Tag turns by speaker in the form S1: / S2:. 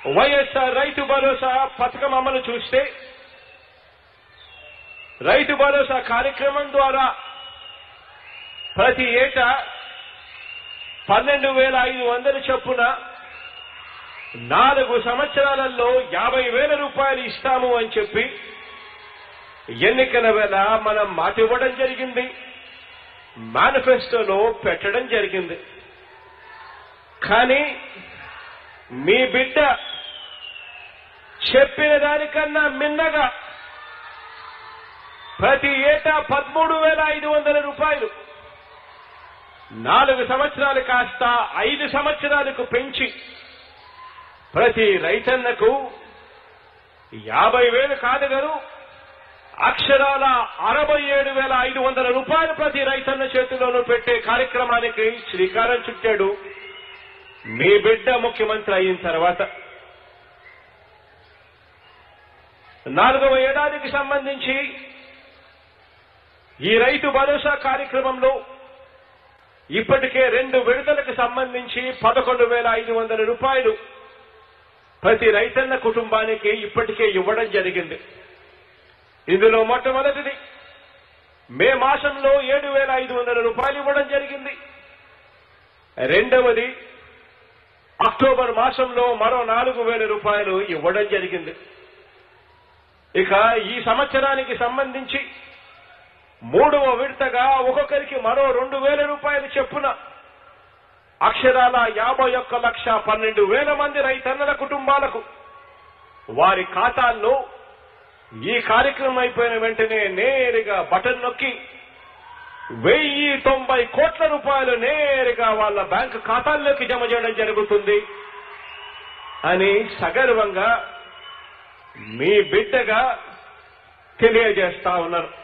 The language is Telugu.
S1: వైఎస్ఆర్ రైతు భరోసా పథకం అమలు చూస్తే రైతు భరోసా కార్యక్రమం ద్వారా ప్రతి ఏటా పన్నెండు వేల ఐదు వందల చొప్పున నాలుగు సంవత్సరాలలో యాభై వేల రూపాయలు ఇస్తాము అని చెప్పి ఎన్నికల వేళ మనం మాట ఇవ్వడం జరిగింది మేనిఫెస్టోలో పెట్టడం జరిగింది కానీ మీ బిడ్డ చెప్పిన దానికన్నా మిన్నగా ప్రతి ఏటా పదమూడు వేల ఐదు వందల రూపాయలు నాలుగు సంవత్సరాలు కాస్త ఐదు సంవత్సరాలకు పెంచి ప్రతి రైతన్నకు యాభై వేలు కాదు గారు అక్షరాల అరవై ఏడు వేల ఐదు వందల రూపాయలు ప్రతి రైతన్న చేతిలోనూ పెట్టే కార్యక్రమానికి శ్రీకారం చుట్టాడు మీ బిడ్డ ముఖ్యమంత్రి అయిన తర్వాత నాలుగవ ఏడాదికి సంబంధించి ఈ రైతు భరోసా కార్యక్రమంలో ఇప్పటికే రెండు విడుదలకు సంబంధించి పదకొండు వేల ఐదు వందల రూపాయలు ప్రతి రైతన్న కుటుంబానికి ఇప్పటికే ఇవ్వడం జరిగింది ఇందులో మొట్టమొదటిది మే మాసంలో ఏడు వేల ఐదు వందల రూపాయలు ఇవ్వడం జరిగింది రెండవది అక్టోబర్ మాసంలో మరో నాలుగు వేల రూపాయలు ఇవ్వడం జరిగింది ఇక ఈ సంవత్సరానికి సంబంధించి మూడవ విడతగా ఒక్కొక్కరికి మరో రెండు వేల రూపాయలు చెప్పున అక్షరాల యాభై ఒక్క లక్ష పన్నెండు వేల మంది రైతన్నల కుటుంబాలకు వారి ఖాతాల్లో ఈ కార్యక్రమం అయిపోయిన వెంటనే నేరుగా బటన్ నొక్కి వెయ్యి తొంభై కోట్ల రూపాయలు నేరుగా వాళ్ళ బ్యాంకు ఖాతాల్లోకి జమ చేయడం జరుగుతుంది అని సగర్వంగా మీ బిడ్డగా తెలియజేస్తా ఉన్నారు